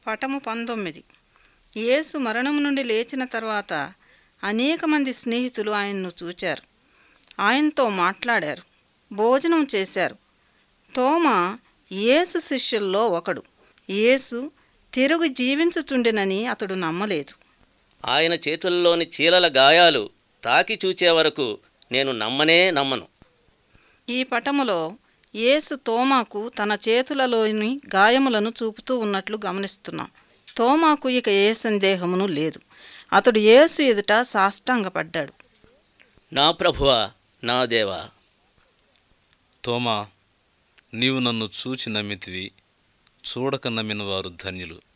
పటము పంతొమ్మిది యేసు మరణం నుండి లేచిన తర్వాత అనేక మంది స్నేహితులు ఆయన్ను చూచారు ఆయనతో మాట్లాడారు భోజనం చేశారు తోమ యేసు శిష్యుల్లో ఒకడు యేసు తిరుగు జీవించుచుండెనని అతడు నమ్మలేదు ఆయన చేతుల్లోని చీలల గాయాలు తాకి చూచే వరకు నేను నమ్మనే నమ్మను ఈ పటములో యేసు తోమాకు తన చేతులలోని గాయములను చూపుతూ ఉన్నట్లు గమనిస్తున్నాం తోమాకు ఇక ఏ సందేహమును లేదు అతడు యేసు ఎదుట సాష్టాంగపడ్డాడు నా ప్రభువా నా దేవా తోమా నీవు నన్ను చూచి నమ్మితివి చూడక నమ్మిన వారు ధన్యులు